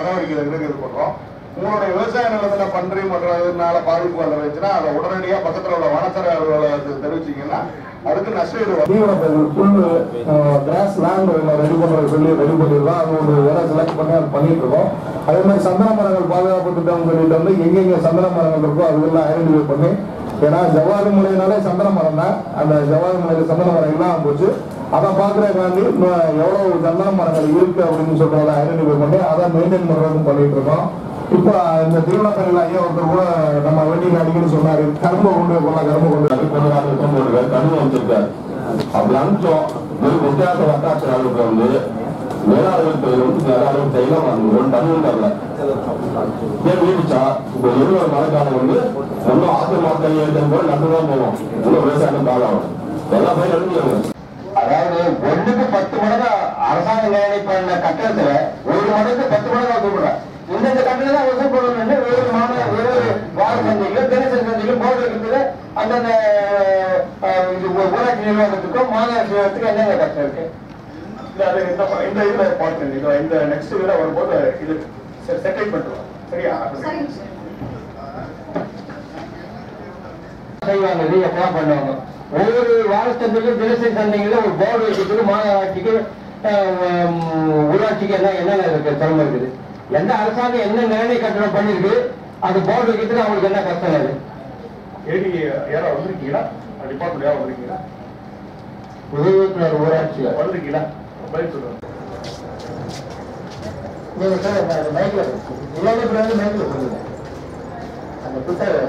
நடவடிக்கை எடுக்க இது பண்றோம் உங்களுடைய விவசாய நிலத்துல பன்றி பண்றதுனால பாதிப்பு வந்துருச்சுன்னா அதை உடனடியா பக்கத்துல உள்ள வனத்துறை அலுவலகத்துக்கு தெரிவிச்சீங்கன்னா அதுக்கு நஷ்டஈடு வரும். தீவனப்பயிர்கள் புல்லு கிராஸ் லேண்ட் ரெடி பண்றது சொல்லி ரெடி பண்ணிருக்கோம் அது ஒரு இடம் செலக்ட் பண்ணி அது பண்ணிட்டு இருக்கோம் அதே மாதிரி சந்தன மரங்கள் பாதுகாப்பு திட்டம் சொல்லிட்டு வந்து எங்கெங்க சந்தன மரங்கள் இருக்கோ அதெல்லாம் ஐடென்டிஃபை பண்ணி ஏன்னா ஜவ்வாது முனையினாலே சந்தன மரம் தான் அந்த ஜவ்வாது முனையில சந்தன மரம் இல்லாம போச்சு அதை பாக்குறதுக்காண்டி இன்னும் எவ்வளவு சந்தன மரங்கள் இருக்கு அப்படின்னு சொல்றத ஐடென்டிஃபை பண்ணி அதை மெயின்டைன் பண்றதுக்கும் பண்ணிட்டு இருக்கோம் இப்போ இந்த தீவனப்பயிர்கள் ஐயா ஒருத்தர் கூட நம்ம வெட்டிங் அடிக்கடி சொன்னாரு கரும்பு கொண்டு போகலாம் கரும்பு கொண்டு அது கொஞ்ச காலம் இருக்கும் போடுங்க கண்ணு வச்சிருக்காரு அப்படி அனுப்பிச்சோம் ஒரு வித்தியாச வட்டாட்சி அளவுக்கு வந்து மேலாளர்கள் தொழில் வந்து மேலாளர்கள் செய்யலாம் அது ஒரு டன்னு தரல ஏன் வீட்டுச்சா இப்போ இருபது மழைக்காலம் வந்து ஒன்றும் ஆத்து மாத்தம் ஏற்ற போது நட்டு தான் போவோம் இன்னும் விவசாயம் காலம் எல்லா பயிரும் எடுத்துக்கோங்க அதாவது ஒண்ணுக்கு பத்து மடங்கு அரசாங்க நிர்ணய பண்ண கட்டணத்துல ஒரு மடங்கு பத்து மடங்கு வசூல் பண்றாங்க இந்தந்த கட்டணம் தான் வசூல் பண்ணணும்னு வெவ்வேறு மாநில வெவ்வேறு வார சந்தைகளும் தினசரி சந்தைகளும் போர்டு இருக்குது அந்தந்த அஹ், இது ஊராட்சி நிர்வாகத்துக்கும் மாநகராட்சி நிர்வாகத்துக்கும் என்னென்ன கஷ்டம் இருக்கு இல்ல, அது இந்த ப- இந்த இதுல பார்த்து இது இந்த நெக்ஸ்ட் இதுல வரும்போது இது செட்டில் பண்ணுவோம் சரியா செய்வாங்க இது எப்பதான் பண்ணுவாங்க ஒவ்வொரு வார சந்தையிலும் தினசரி சந்தைகளும் ஒரு போர்டு வைக்கிறதுக்கு மாநகராட்சிக்கு அஹ், உம், ஊராட்சிக்கு என்ன என்னென்ன இருக்கு திறமை இருக்குது எந்த அரசாங்கம் என்ன நிர்ணய கட்டணம் பண்ணிருக்கு அது போர்டு வைக்கிறதுக்கு அவங்களுக்கு என்ன கஷ்டம் அது ஏடி யாரா வந்திருக்கீங்களா டிபார்ட்மெண்ட் யாரா வந்திருக்கீங்களா உதவியாளர் ஊராட்சி வந்திருக்கீங்களா பதில் சொல்லுங்க நீங்க சொல்லுங்க அந்த மைக்ல எல்லாமே பிறகு மைக்ல சொல்லுங்க அந்த புத்தக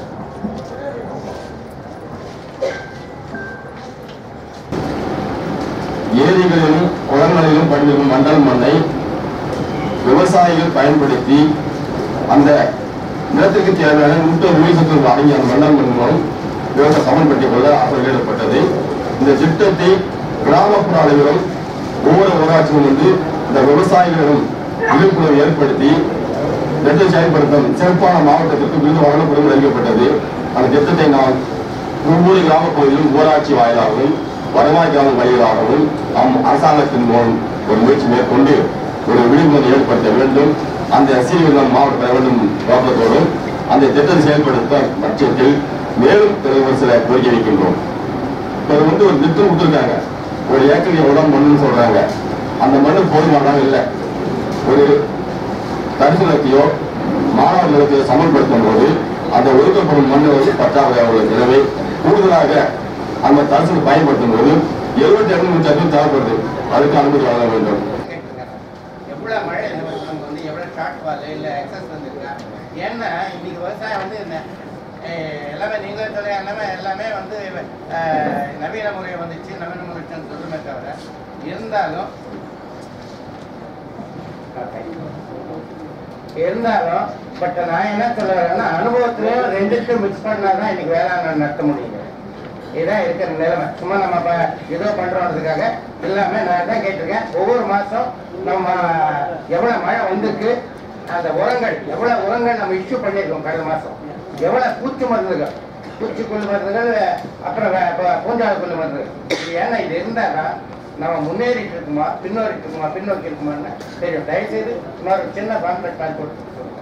ஏரிகளிலும் குளங்களிலும் படிந்திருக்கும் மண்டல் மண்ணை விவசாயிகள் பயன்படுத்தி அந்த நிலத்திற்கு தேவையான நூற்றொரு உயிர் அடங்கிய அந்த மண்டல் மண் மூலம் விவசாய சமன்படுத்திக் கொள்ள ஆசை வெளியிடப்பட்டது இந்த திட்டத்தை கிராமப்புற அளவிலும் ஒவ்வொரு ஊராட்சியும் வந்து இந்த விவசாயிகளிடம் விழிப்புணர்வு ஏற்படுத்தி திட்டத்தை செயல்படுத்தும் சிறப்பான மாவட்டத்திற்கு விருது வழங்கப்படும் அறிவிக்கப்பட்டது அந்த திட்டத்தை நாம் ஒவ்வொரு கிராம பகுதியிலும் ஊராட்சி வாயிலாகவும் வருவாய் கிராம வழிகளாகவும் நாம் அரசாங்கத்தின் மூலம் ஒரு முயற்சி மேற்கொண்டு ஒரு விழிப்புணர்வு ஏற்படுத்த வேண்டும் அந்த சீர்திருத்தம் மாவட்ட பெற வேண்டும் நோக்கத்தோடு அந்த திட்டத்தை செயல்படுத்த பட்சத்தில் மேலும் ஒரு சில கோரிக்கை வைக்கின்றோம் இப்போ வந்து ஒரு திட்டம் கொடுத்துருக்காங்க ஒரு ஏக்கர் எவ்வளோ மண்ணுன்னு சொல்றாங்க அந்த மண்ணு போதுமானதாக இல்லை ஒரு தரிசு நிலத்தையோ மாணவர் நிலத்தையோ சமன்படுத்தும் போது அந்த ஒதுக்கப்படும் மண் வந்து பற்றாக்குறையாக உள்ளது எனவே கூடுதலாக அந்த தரிசு பயன்படுத்தும் போது எழுபத்தி இரண்டு நூற்றி அறுபது தேவைப்படுது அதுக்கு அனுமதி வழங்க வேண்டும் எவ்வளோ மழை நமக்கு வந்து எவ்வளோ ஷார்ட் ஃபால் இல்லை எக்ஸஸ் வந்திருக்கா ஏன்னா இன்னைக்கு விவசாயம் வந்து என்ன அஹ் எல்லாமே நீங்களே சொல்ல எல்லாமே எல்லாமே வந்து அஹ், நவீன முறை வந்துச்சு நவீன முறை சொல்லுமே தவிர இருந்தாலும் இருந்தாலும் பட் நான் என்ன சொல்லுறேன்னா அனுபவத்திலையும் ரெண்டுத்தையும் மிக்ஸ் பண்ணாதான் இன்னைக்கு வேளாண் நடத்த முடியுங்க இதான் இருக்கிற நிலைமை சும்மா நம்ம ப- ஏதோ பண்றோன்றதுக்காக எல்லாமே நான் தான் கேட்டிருக்கேன் ஒவ்வொரு மாசம் நம்ம எவ்வளவு மழை வந்திருக்கு அந்த உரங்கள் எவ்வளவு உரங்கள் நம்ம இஷ்யூ பண்ணியிருக்கோம் கடந்த மாசம் எவ்வளவு பூச்சி மருந்துகள் பூச்சிக்கொல்லி மருந்துகள் அப்புறம் வே- ப- பூஞ்சால கொல்லி மருந்துகள் இது ஏன்னா இது இருந்தாதான் நம்ம முன்னேறிட்டு இருக்குமா பின்னோறிட்டு இருக்குமா பின்னோக்கி இருக்குமான்னு தெரியும் தயவுசெய்து இன்னொரு சின்ன கான்ட்ராக்ட் பண்ணி கொடுத்து